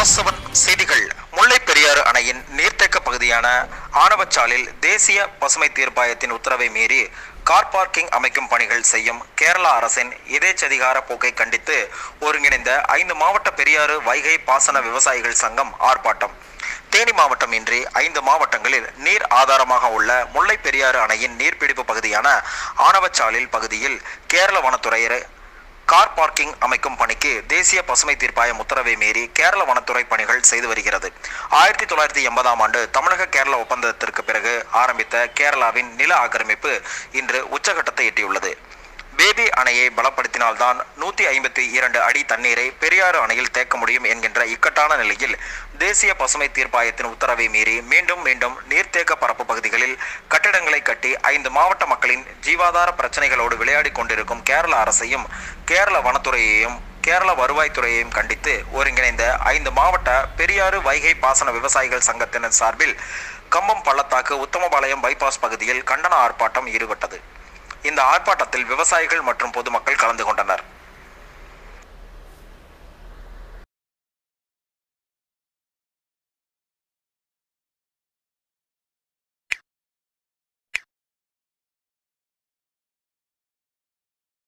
வாசவன் செய்திகள் முல்லை பெரியாறு அணையின் நீர்த்தேக்க பகுதியான ஆனவச்சாலில் தேசிய பசுமை தீர்ப்பாயத்தின் உத்தரவை மீறி கார் பார்க்கிங் அமைக்கும் பணிகள் செய்யும் கேரளா அரசின் எதேச்சதிகார போக்கை கண்டித்து ஒருங்கிணைந்த ஐந்து மாவட்ட பெரியாறு வைகை பாசன விவசாயிகள் சங்கம் ஆர்ப்பாட்டம் தேனி மாவட்டம் இன்றி ஐந்து மாவட்டங்களில் நீர் ஆதாரமாக உள்ள முல்லை பெரியாறு அணையின் நீர்பிடிப்பு பகுதியான ஆனவச்சாலில் பகுதியில் கேரள வனத்துறையர் கார் பார்க்கிங் அமைக்கும் பணிக்கு தேசிய பசுமை தீர்ப்பாயம் உத்தரவை மீறி கேரள வனத்துறை பணிகள் செய்து வருகிறது ஆயிரத்தி தொள்ளாயிரத்தி எண்பதாம் ஆண்டு தமிழக கேரள ஒப்பந்தத்திற்கு பிறகு ஆரம்பித்த கேரளாவின் நில ஆக்கிரமிப்பு இன்று உச்சகட்டத்தை எட்டியுள்ளது பேபி அணையை பலப்படுத்தினால்தான் நூற்றி ஐம்பத்தி இரண்டு அடி தண்ணீரை பெரியாறு அணையில் தேக்க முடியும் என்கின்ற இக்கட்டான நிலையில் தேசிய பசுமை தீர்ப்பாயத்தின் உத்தரவை மீறி மீண்டும் மீண்டும் நீர்த்தேக்க பரப்பு பகுதிகளில் கட்டிடங்களை கட்டி ஐந்து மாவட்ட மக்களின் ஜீவாதார பிரச்சனைகளோடு விளையாடி கொண்டிருக்கும் கேரள அரசையும் கேரள வனத்துறையையும் கேரள வருவாய்த்துறையையும் கண்டித்து ஒருங்கிணைந்த ஐந்து மாவட்ட பெரியாறு வைகை பாசன விவசாயிகள் சங்கத்தினர் சார்பில் கம்பம் பள்ளத்தாக்கு உத்தமபாளையம் பைபாஸ் பகுதியில் கண்டன ஆர்ப்பாட்டம் ஈடுபட்டது இந்த ஆர்ப்பாட்டத்தில் விவசாயிகள் மற்றும் பொதுமக்கள் கலந்து கொண்டனர்